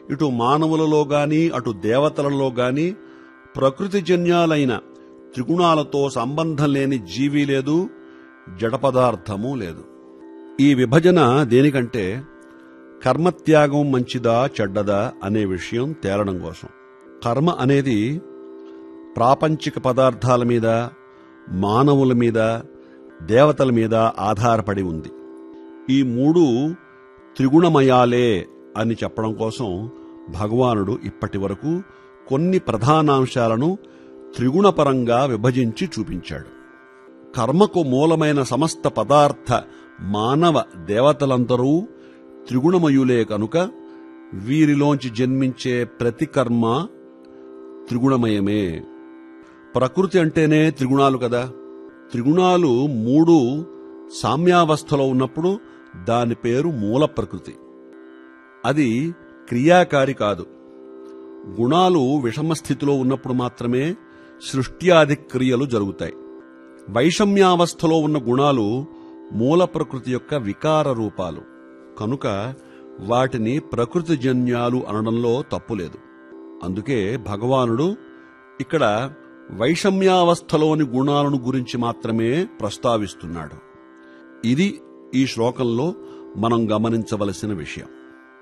ఇటు మానవులలో గాని అటు దేవతలలో గాని ప్రకృతిజన్యాలైన త్రిగుణాలతో సంబంధం లేని జీవి లేదు జడ పదార్థము లేదు ఈ విభజన దేనికంటే కర్మత్యాగం మంచిదా చెడ్డదా అనే విషయం తేలడం కోసం కర్మ అనేది ప్రాపంచిక పదార్థాల మీద మానవుల మీద దేవతల మీద ఆధారపడి ఉంది ఈ మూడు త్రిగుణమయాలే అని చెప్పడం కోసం భగవానుడు ఇప్పటి వరకు కొన్ని ప్రధానాంశాలను త్రిగుణపరంగా విభజించి చూపించాడు కర్మకు మూలమైన సమస్త పదార్థ మానవ దేవతలందరూ త్రిగుణమయులే కనుక వీరిలోంచి జన్మించే ప్రతి కర్మ త్రిగుణమయమే ప్రకృతి అంటేనే త్రిగుణాలు కదా త్రిగుణాలు మూడు సామ్యావస్థలో ఉన్నప్పుడు దాని పేరు మూల ప్రకృతి అది క్రియాకారి కాదు గుణాలు విషమ స్థితిలో ఉన్నప్పుడు మాత్రమే సృష్ట్యాది క్రియలు జరుగుతాయి వైషమ్యావస్థలో ఉన్న గుణాలు మూల ప్రకృతి యొక్క వికార రూపాలు కనుక వాటిని ప్రకృతిజన్యాలు అనడంలో తప్పులేదు అందుకే భగవానుడు ఇక్కడ వైషమ్యావస్థలోని గుణాలను గురించి మాత్రమే ప్రస్తావిస్తున్నాడు ఇది ఈ శ్లోకంలో మనం గమనించవలసిన విషయం